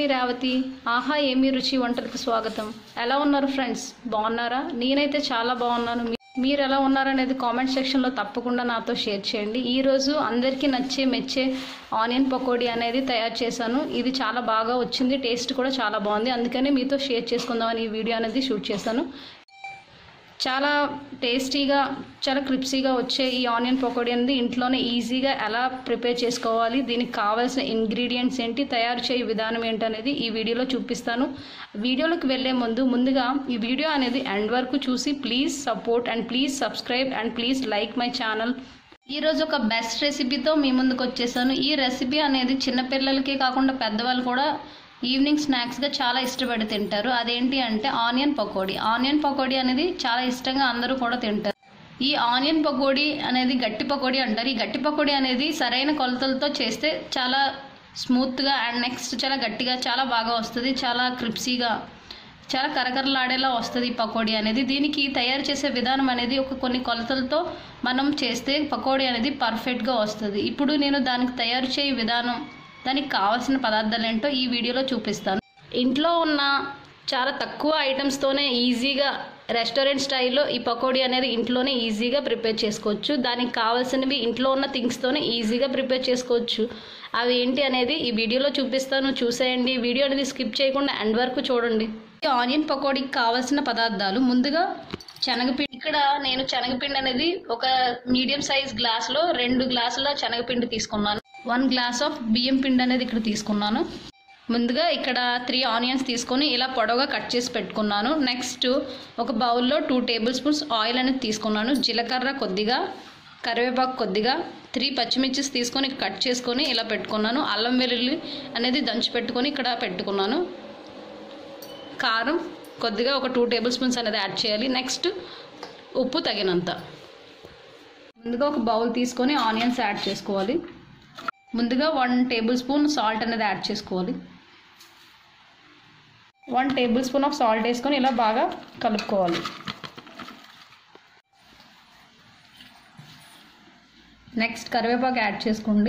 రేవతి ఆహా ఏమి రుచి వంటలకు స్వాగతం ఎలా ఉన్నారు ఫ్రెండ్స్ బాగున్నారా నేనైతే చాలా బాగున్నాను మీ- మీరు ఎలా ఉన్నారనేది కామెంట్ సెక్షన్లో తప్పకుండా నాతో షేర్ చేయండి ఈరోజు అందరికీ నచ్చే మెచ్చే ఆనియన్ పకోడీ అనేది తయారు చేశాను ఇది చాలా బాగా వచ్చింది టేస్ట్ కూడా చాలా బాగుంది అందుకని మీతో షేర్ చేసుకుందామని ఈ వీడియో అనేది షూట్ చేశాను చాలా టేస్టీగా చాలా క్రిప్సీగా వచ్చే ఈ ఆనియన్ పకోడీ అనేది ఇంట్లోనే ఈజీగా ఎలా ప్రిపేర్ చేసుకోవాలి దీనికి కావాల్సిన ఇంగ్రీడియంట్స్ ఏంటి తయారు చేయ విధానం ఏంటనేది ఈ వీడియోలో చూపిస్తాను వీడియోలోకి వెళ్ళే ముందు ముందుగా ఈ వీడియో అనేది ఎండ్ వరకు చూసి please support and please subscribe and please like my channel ఈరోజు ఒక బెస్ట్ రెసిపీతో మీ ముందుకు వచ్చేసాను ఈ రెసిపీ అనేది చిన్నపిల్లలకే కాకుండా పెద్దవాళ్ళు కూడా ఈవినింగ్ స్నాక్స్గా చాలా ఇష్టపడి తింటారు అదేంటి అంటే ఆనియన్ పకోడీ ఆనియన్ పకోడీ అనేది చాలా ఇష్టంగా అందరూ కూడా తింటారు ఈ ఆనియన్ పకోడీ అనేది గట్టి పకోడీ అంటారు ఈ గట్టి పకోడీ అనేది సరైన కొలతలతో చేస్తే చాలా స్మూత్గా అండ్ నెక్స్ట్ చాలా గట్టిగా చాలా బాగా వస్తుంది చాలా క్రిప్సీగా చాలా కరకరలాడేలా వస్తుంది ఈ పకోడీ అనేది దీనికి తయారు చేసే విధానం అనేది ఒక కొన్ని కొలతలతో మనం చేస్తే పకోడీ అనేది పర్ఫెక్ట్గా వస్తుంది ఇప్పుడు నేను దానికి తయారు చేయ విధానం దానికి కావాల్సిన పదార్థాలు ఏంటో ఈ వీడియోలో చూపిస్తాను ఇంట్లో ఉన్న చాలా తక్కువ ఐటమ్స్తోనే ఈజీగా రెస్టారెంట్ స్టైల్లో ఈ పకోడీ అనేది ఇంట్లోనే ఈజీగా ప్రిపేర్ చేసుకోవచ్చు దానికి కావాల్సినవి ఇంట్లో ఉన్న థింగ్స్తోనే ఈజీగా ప్రిపేర్ చేసుకోవచ్చు అవి ఏంటి అనేది ఈ వీడియోలో చూపిస్తాను చూసేయండి ఈ వీడియో అనేది స్కిప్ చేయకుండా ఎండ్ వరకు చూడండి ఈ ఆనియన్ పకోడీకి కావాల్సిన పదార్థాలు ముందుగా శనగపిండి ఇక్కడ నేను శనగపిండి అనేది ఒక మీడియం సైజ్ గ్లాస్లో రెండు గ్లాసుల శనగపిండి తీసుకున్నాను వన్ గ్లాస్ ఆఫ్ బియ్యం పిండి అనేది ఇక్కడ తీసుకున్నాను ముందుగా ఇక్కడ త్రీ ఆనియన్స్ తీసుకొని ఇలా పొడవుగా కట్ చేసి పెట్టుకున్నాను నెక్స్ట్ ఒక బౌల్లో టూ టేబుల్ స్పూన్స్ ఆయిల్ అనేది తీసుకున్నాను జీలకర్ర కొద్దిగా కరివేపాకు కొద్దిగా త్రీ పచ్చిమిర్చిస్ తీసుకొని కట్ చేసుకొని ఇలా పెట్టుకున్నాను అల్లం వెల్లుల్లి అనేది దంచి పెట్టుకొని ఇక్కడ పెట్టుకున్నాను కారం కొద్దిగా ఒక టూ టేబుల్ స్పూన్స్ అనేది యాడ్ చేయాలి నెక్స్ట్ ఉప్పు తగినంత ముందుగా ఒక బౌల్ తీసుకొని ఆనియన్స్ యాడ్ చేసుకోవాలి ముందుగా వన్ టేబుల్ స్పూన్ సాల్ట్ అనేది యాడ్ చేసుకోవాలి one table spoon of salt వేసుకొని ఇలా బాగా కలుపుకోవాలి నెక్స్ట్ కరివేపాకు యాడ్ చేసుకోండి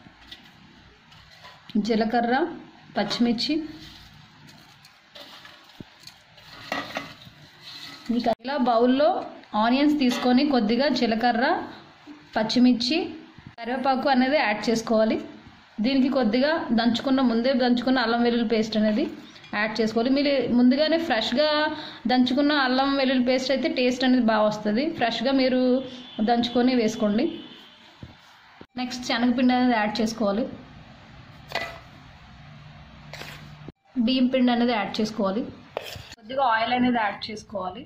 జీలకర్ర పచ్చిమిర్చి మీకు ఇలా బౌల్లో ఆనియన్స్ తీసుకొని కొద్దిగా జీలకర్ర పచ్చిమిర్చి కరివేపాకు అనేది యాడ్ చేసుకోవాలి దీనికి కొద్దిగా దంచుకున్న ముందే దంచుకున్న అల్లం వెల్లుల్లి పేస్ట్ అనేది యాడ్ చేసుకోవాలి మీరు ముందుగానే ఫ్రెష్గా దంచుకున్న అల్లం వెల్లుల్లి పేస్ట్ అయితే టేస్ట్ అనేది బాగా వస్తుంది ఫ్రెష్గా మీరు దంచుకొని వేసుకోండి నెక్స్ట్ శనగపిండి అనేది యాడ్ చేసుకోవాలి బియ్యం పిండి అనేది యాడ్ చేసుకోవాలి కొద్దిగా ఆయిల్ అనేది యాడ్ చేసుకోవాలి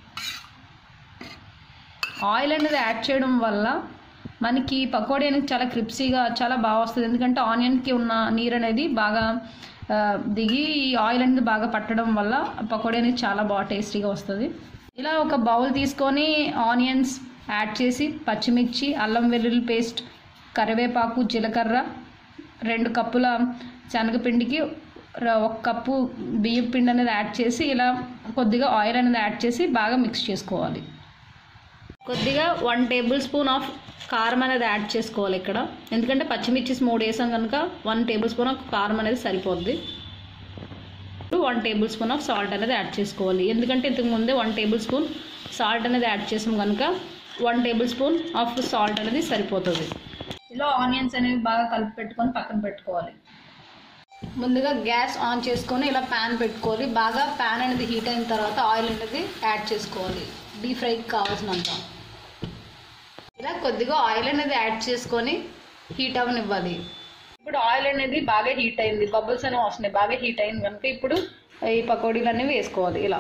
ఆయిల్ అనేది యాడ్ చేయడం వల్ల మనకి పకోడీ అనేది చాలా క్రిప్సీగా చాలా బాగా వస్తుంది ఎందుకంటే ఆనియన్కి ఉన్న నీరు అనేది బాగా ఆ, దిగి ఈ ఆయిల్ అనేది బాగా పట్టడం వల్ల పకోడీ అనేది చాలా బాగా టేస్టీగా వస్తుంది ఇలా ఒక బౌల్ తీసుకొని ఆనియన్స్ యాడ్ చేసి పచ్చిమిర్చి అల్లం వెల్లుల్లి పేస్ట్ కరివేపాకు జీలకర్ర రెండు కప్పుల శనగపిండికి ర- ఒక కప్పు బియ్యం పిండి అనేది యాడ్ చేసి ఇలా కొద్దిగా ఆయిల్ అనేది యాడ్ చేసి బాగా మిక్స్ చేసుకోవాలి కొద్దిగా వన్ టేబుల్ స్పూన్ ఆఫ్ కారం అనేది యాడ్ చేసుకోవాలి ఇక్కడ ఎందుకంటే పచ్చిమిర్చి మూడు వేసాం కనుక వన్ టేబుల్ స్పూన్ ఆఫ్ కారం అనేది సరిపోద్ది ఇప్పుడు one table spoon of salt అనేది యాడ్ చేసుకోవాలి ఎందుకంటే ఇంతకు ముందే వన్ టేబుల్ స్పూన్ సాల్ట్ అనేది యాడ్ చేసాం కనుక one table spoon of salt అనేది సరిపోతుంది ఇలా ఆనియన్స్ అనేవి బాగా కలిపి పెట్టుకొని పక్కన పెట్టుకోవాలి ముందుగా గ్యాస్ ఆన్ చేసుకొని ఇలా ప్యాన్ పెట్టుకోవాలి బాగా ప్యాన్ అనేది హీట్ అయిన తర్వాత ఆయిల్ అనేది యాడ్ చేసుకోవాలి డీప్ ఫ్రైకి కావాల్సినంత ఇలా కొద్దిగా ఆయిల్ అనేది యాడ్ చేసుకొని హీట్ అవనివ్వాలి ఇప్పుడు ఆయిల్ అనేది బాగా హీట్ అయింది బబుల్స్ అనేవి వస్తున్నాయి బాగా హీట్ అయింది కనుక ఇప్పుడు ఈ పకోడీలు అనేవి వేసుకోవాలి ఇలా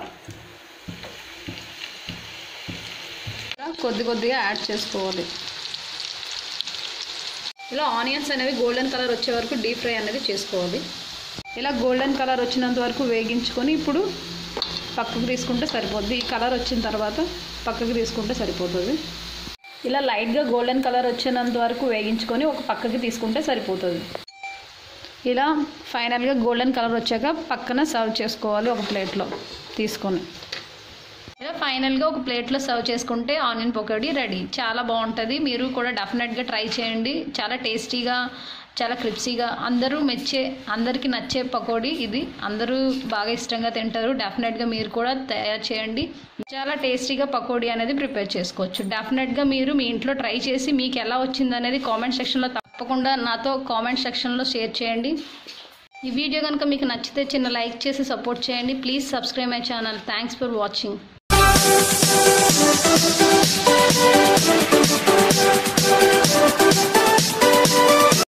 ఇలా కొద్ది కొద్దిగా యాడ్ చేసుకోవాలి ఇలా ఆనియన్స్ అనేవి గోల్డెన్ కలర్ వచ్చే వరకు డీప్ ఫ్రై అనేది చేసుకోవాలి ఇలా గోల్డెన్ కలర్ వచ్చినంత వరకు వేగించుకొని ఇప్పుడు పక్కకు తీసుకుంటే సరిపోద్ది ఈ కలర్ వచ్చిన తర్వాత పక్కకు తీసుకుంటే సరిపోతుంది ఇలా లైట్గా గోల్డెన్ కలర్ వచ్చినంత వరకు వేగించుకొని ఒక పక్కకి తీసుకుంటే సరిపోతుంది ఇలా ఫైనల్గా గోల్డెన్ కలర్ వచ్చాక పక్కన సర్వ్ చేసుకోవాలి ఒక ప్లేట్లో తీసుకొని ఇలా ఫైనల్గా ఒక ప్లేట్లో సర్వ్ చేసుకుంటే ఆనియన్ పకోడీ రెడీ చాలా బాగుంటుంది మీరు కూడా డెఫినెట్గా ట్రై చేయండి చాలా టేస్టీగా చాలా క్రిప్సీగా అందరూ మెచ్చే అందరికీ నచ్చే పకోడీ ఇది అందరూ బాగా ఇష్టంగా తింటారు డెఫినెట్గా మీరు కూడా తయారు చేయండి చాలా టేస్టీగా పకోడీ అనేది ప్రిపేర్ చేసుకోవచ్చు డెఫినెట్గా మీరు మీ ఇంట్లో ట్రై చేసి మీకు ఎలా వచ్చింది అనేది కామెంట్ సెక్షన్లో తప్పకుండా నాతో కామెంట్ సెక్షన్లో షేర్ చేయండి ఈ వీడియో కనుక మీకు నచ్చితే చిన్న లైక్ చేసి సపోర్ట్ చేయండి please subscribe my channel thanks for watching Thank you.